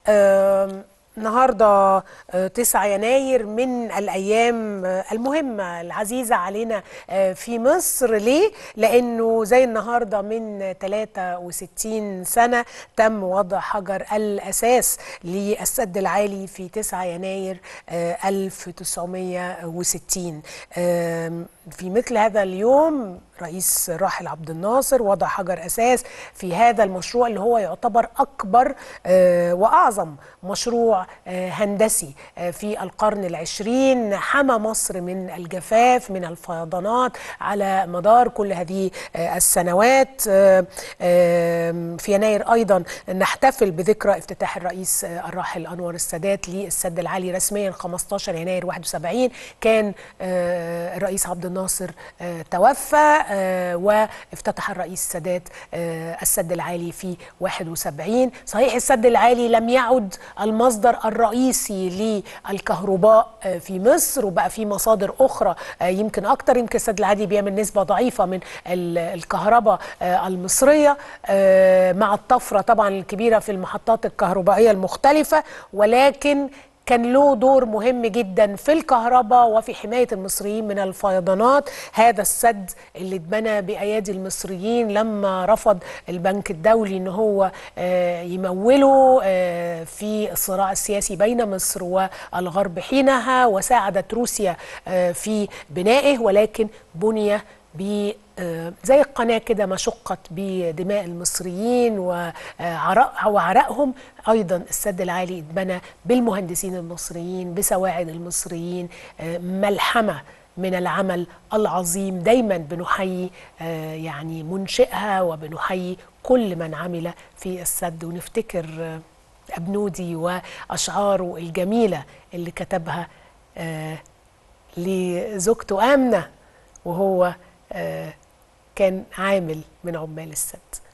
آم، النهارده آه، 9 يناير من الايام آه، المهمه العزيزه علينا آه، في مصر ليه؟ لانه زي النهارده من 63 سنه تم وضع حجر الاساس للسد العالي في 9 يناير آه، 1960 آم، في مثل هذا اليوم رئيس راحل عبد الناصر وضع حجر اساس في هذا المشروع اللي هو يعتبر اكبر آه، واعظم مشروع آه، هندسي آه، في القرن العشرين حمى مصر من الجفاف من الفيضانات على مدار كل هذه آه، السنوات آه، آم، في يناير ايضا نحتفل بذكرى افتتاح الرئيس آه، الراحل انور السادات للسد العالي رسميا 15 يناير 71 كان آه، الرئيس عبد الناصر آه، توفى آه، وافتتح الرئيس السادات آه، السد العالي في 71 صحيح السد العالي لم يعد المصدر الرئيسي للكهرباء آه، في مصر وبقى في مصادر اخرى آه، يمكن اكتر يمكن السد العالي بيعمل نسبه ضعيفه من ال- الكهرباء آه، المصريه آه، مع الطفره طبعا الكبيره في المحطات الكهربائيه المختلفه ولكن كان له دور مهم جدا في الكهرباء وفي حماية المصريين من الفيضانات هذا السد اللي اتبنى بأيادي المصريين لما رفض البنك الدولي ان هو آه، يموله آه، في الصراع السياسي بين مصر والغرب حينها وساعدت روسيا آه، في بنائه ولكن بني ب آه، زي القناة كده ما شقت بدماء المصريين وعرق وعرقهم أيضا السد العالي اتبنى بالمهندسين المصريين بسواعد المصريين آه، ملحمة من العمل العظيم دايما بنحيي آه، يعني منشئها وبنحيي كل من عمل في السد ونفتكر آه، أبنودي وأشعاره الجميلة اللي كتبها آه، لزوجته آمنة وهو آه، كان عامل من عمال السد